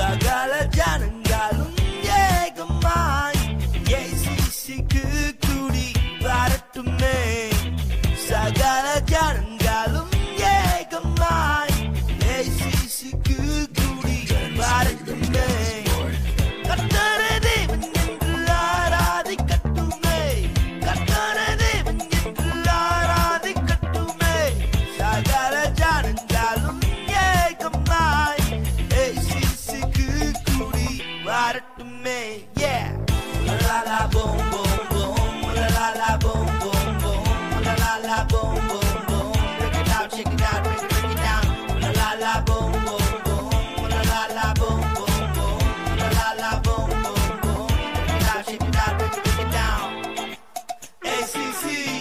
சகல ஜனங்களும் ஏகமாய் ஏசிசிக்கு கூடி வரட்டுமே சகல ஜனங்களும் ஏகமாய் ஏசிசிக்கு கூடி வரட்டுமே கர்த்தர தேவன் என்று ஆராதிக்கட்டுமே கர்த்தர தேவன் என்று ஆராதிக்கட்டுமே சகல ஜனங்களும் ஏகமாய் ஏசிசிக்கு கூடி வரட்டுமே yeah la la boom boom boom la la la boom boom boom la la la boom boom boom break it out shake it out break it break it down la la la boom boom boom la la la boom boom boom la la la boom boom boom break it out shake it out break it break it down ACC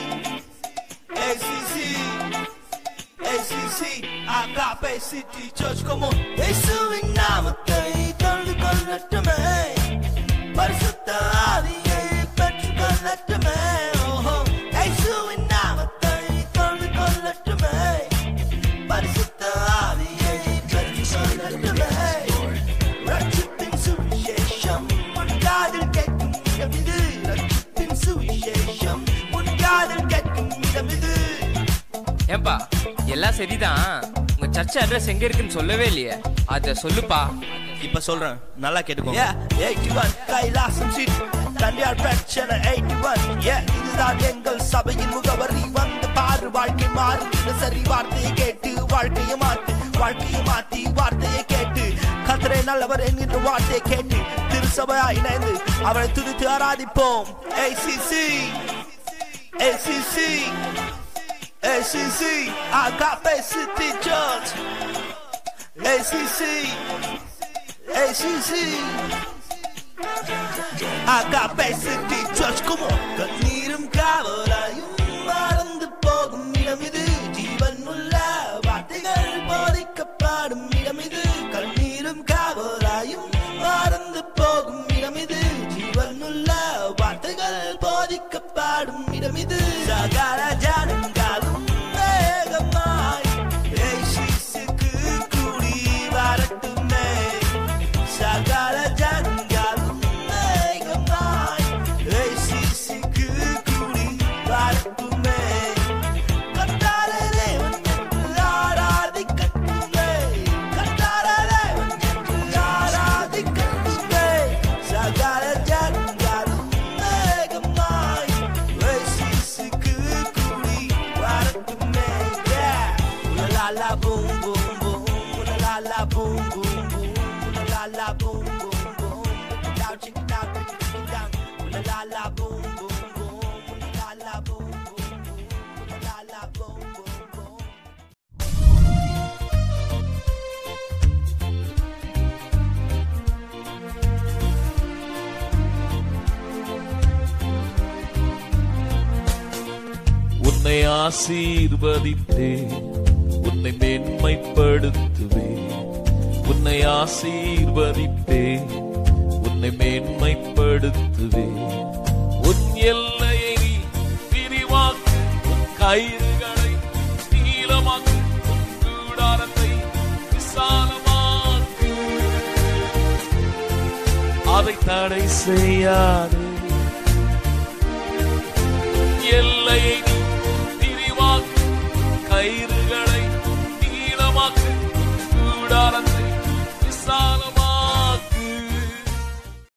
ACC ACC Agape City Church come on இயேசுவின் நாமத்தை தொழுது கொள்ளட்டுமே பரிசுத்த ஆவியை பெற்றுக் கொள்ளட்டுமே ஓஹோ இயேசுவின் நாமத்தை தொழுது கொள்ளட்டுமே பரிசுத்த ஆவியை பெற்றுக் கொள்ளட்டுமே ரட்சிப்பின் சுவிசேஷம் உன் காதில் கேட்கும் இடம் இது ரட்சிப்பின் சுவிசேஷம் உன் காதில் கேட்கும் இடம் இது ஏன்பா எல்லாம் சரிதான் உங்க சர்ச் அட்ரஸ் எங்க இருக்குன்னு சொல்லவே இல்லையே அத சொல்லுப்பா இப்ப சொல்றேன் நல்லா கேட்டுக்கோங்க Yeah, 81 கைலாசம் சீட் தனியார் பிரச்சனை 81 Yeah, இதுதான் எங்கள் சபையின் முகவரி வந்து பாரு வாழ்க்கை மாறு சரி வார்த்தையை கேட்டு வாழ்க்கையை மாத்து வாழ்க்கையை மாத்தி வார்த்தையை கேட்டு கத்தரை நல்லவர் என்கின்ற வார்த்தையை கேட்டு திருசபையா இணைந்து அவரை துதித்து ஆராதிப்போம் ACC ACC ACC Agape City Church ACC ACC Agape City Church come on கண்ணீரும் காவலாயும் மறந்து போகும் இடம் இது ஜீவன் உள்ள வார்த்தைகள் போதிக்கப்படும் இடம் இது கண்ணீரும் காவலாயும் மறந்து போகும் இடம் இது ஜீவன் உள்ள வார்த்தைகள் போதிக்கப்படும் இடம் இது சகல ஜனங்களும் வேகமாய் ஏசிசுக்கு கூடி வரட்டுமே சகல ஜனங்களும் வேகமாய் ஏசிசுக்கு கூடி வரட்டுமே கர்த்தார தேவன் என்று ஆராதிக்கட்டுமே கர்த்தார தேவன் என்று ஆராதிக்கட்டுமே சகல ஜனங்களும் வேகமாய் ஏசிசுக்கு கூடி வரட்டுமே yeah la la boom boom boom la la boom boom boom la la boom boom boom check it out check it out check it, check it down la la boom boom boom la la boom boom boom la la boom boom boom உன்னை ஆசீர்வதித்தே உன்னை மேன்மைப்படுத்துவே உன்னை ஆசீர்வதித்தே உன்னை மேன்மைப்படுத்துவே உன் எல்லையை நீ விரிவாக்கு உன் கயிறுகளை நீளமாக்கு உன் கூடாரத்தை விசாலமாக்கு அதை தடை செய்யாது